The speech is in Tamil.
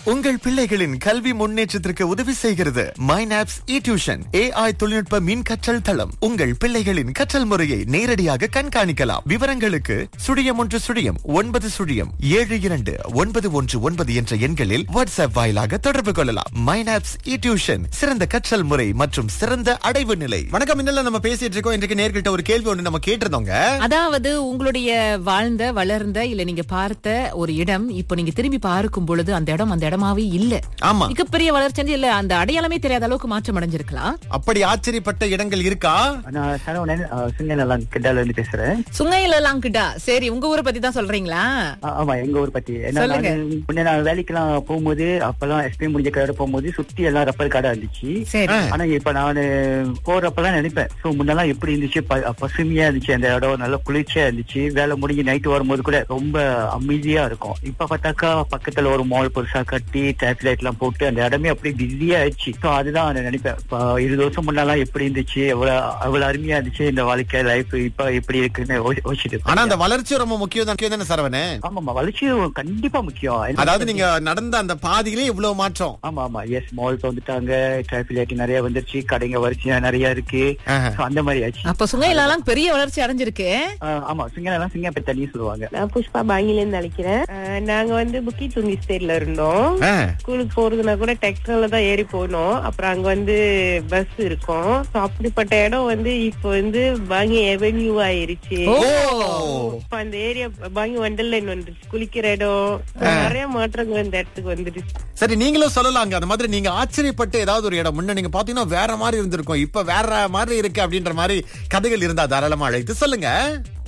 உங்கள் பிள்ளைகளின் கல்வி முன்னேற்றத்திற்கு உதவி செய்கிறது மைனாப்ஸ் இ டியூஷன் ஏஐ தொழில்நுட்ப மின் கற்றல் தளம் உங்கள் பிள்ளைகளின் கற்றல் முறையை நேரடியாக கண்காணிக்கலாம் விவரங்களுக்கு சுழியம் ஒன்று சுழியம் ஒன்பது சுழியம் ஏழு இரண்டு ஒன்பது ஒன்று ஒன்பது என்ற எண்களில் வாட்ஸ்அப் வாயிலாக தொடர்பு கொள்ளலாம் மைனாப்ஸ் இ டியூஷன் சிறந்த கற்றல் முறை மற்றும் சிறந்த அடைவு நிலை வணக்கம் இன்னல நம்ம பேசிட்டு இருக்கோம் இன்றைக்கு நேர்கிட்ட ஒரு கேள்வி ஒண்ணு நம்ம கேட்டிருந்தோங்க அதாவது உங்களுடைய வாழ்ந்த வளர்ந்த இல்ல நீங்க பார்த்த ஒரு இடம் இப்போ நீங்க திரும்பி பார்க்கும் பொழுது அந்த இடம் அந்த இடமாவே இல்ல ஆமா மிகப்பெரிய வளர்ச்சி அடைஞ்சு இல்ல அந்த அடையாளமே தெரியாத அளவுக்கு மாற்றம் அடைஞ்சிருக்கலாம் அப்படி ஆச்சரியப்பட்ட இடங்கள் இருக்கா நான் சரவணன் சிங்கநலம் கிட்டால இருந்து பேசுறேன் சுங்கையில எல்லாம் கிட்டா சரி உங்க ஊரை பத்தி தான் சொல்றீங்களா ஆ, ஆமா எங்க ஊர் பத்தி ஏன்னா சொல்லுங்க. நானு முன்ன நான் வேலைக்கெல்லாம் போகும்போது அப்பெல்லாம் எஸ்பி முடிஞ்ச கடை போகும்போது சுத்தி எல்லாம் ரப்பர் கடை இருந்துச்சு சரி ஆனா இப்ப நான் போறப்பெல்லாம் நினைப்பேன் சோ முன்னெல்லாம் எப்படி இருந்துச்சு ப- பசுமையா இருந்துச்சு அந்த இடம் நல்லா குளிர்ச்சியா இருந்துச்சு வேலை முடிஞ்சு நைட்டு வரும்போது கூட ரொம்ப அமைதியா இருக்கும் இப்ப பார்த்தாக்கா பக்கத்துல ஒரு மால் பெருசா கட்டி டிராபிக் லைட் எல்லாம் போட்டு அந்த இடமே அப்படியே பிஸியா ஆயிடுச்சு சோ அதுதான் நான் நினைப்பேன் இப்ப இருபது வருஷம் முன்னெல்லாம் எப்படி இருந்துச்சு எவ்வளவு அவ்வளவு அருமையா இருந்துச்சு இந்த வாழ்க்கை லைஃப் இப்ப எப்படி இருக்குன்னு யோசி- யோசிச்சுட்டு இருப்பேன். ஆனா அந்த வளர்ச்சி ரொம்ப முக்கியம் தான் முக்கியம் தானே சரவணே ஆமாமா வளர்ச்சி கண்டிப்பா முக்கியம் அதாவது நீங்க நடந்த அந்த பாதியிலே இவ்வளவு மாற்றம் ஆமா ஆமா எஸ் மால் வந்துட்டாங்க டிராபிக் லைட் நிறைய வந்துருச்சு கடைங்க வரிசையா நிறைய இருக்கு ஆஹா. So, அந்த மாதிரி ஆச்சு அப்ப சுங்கையில எல்லாம் பெரிய வளர்ச்சி அடைஞ்சிருக்கு ஆ, ஆமா சிங்கலாம் சிங்கப்ப தண்ணி சொல்லுவாங்க நான் புஷ்பா பாங்கில இருந்து அழைக்கிறேன் அஹ் நாங்க வந்து புக்கி துங்கி ஸ்டேட்ல இருந்தோம் ஆ. ஸ்கூலுக்கு போறதுனா கூட டெக்ஸ்டைல தான் ஏறி போகணும் அப்புறம் அங்க வந்து பஸ் இருக்கும் So அப்படிப்பட்ட இடம் வந்து இப்போ வந்து பாங்கி எவென்யூ ஆயிருச்சு ஓ இப்ப அந்த ஏரியா பாங்கி வண்டர்லைன் வந்துருச்சு குளிக்கிற இடம் நிறைய மாற்றங்கள் இந்த இடத்துக்கு வந்துருச்சு சரி நீங்களும் சொல்லலாங்க அந்த மாதிரி நீங்க ஆச்சரியப்பட்டு ஏதாவது ஒரு இடம் முன்ன நீங்க பாத்தீங்கன்னா வேற மாதிரி இருந்திருக்கும் இப்ப வேற மாதிரி இருக்கு அப்படின்ற மாதிரி கதைகள் இருந்தா தாராளமா அழைத்து சொல்லுங்க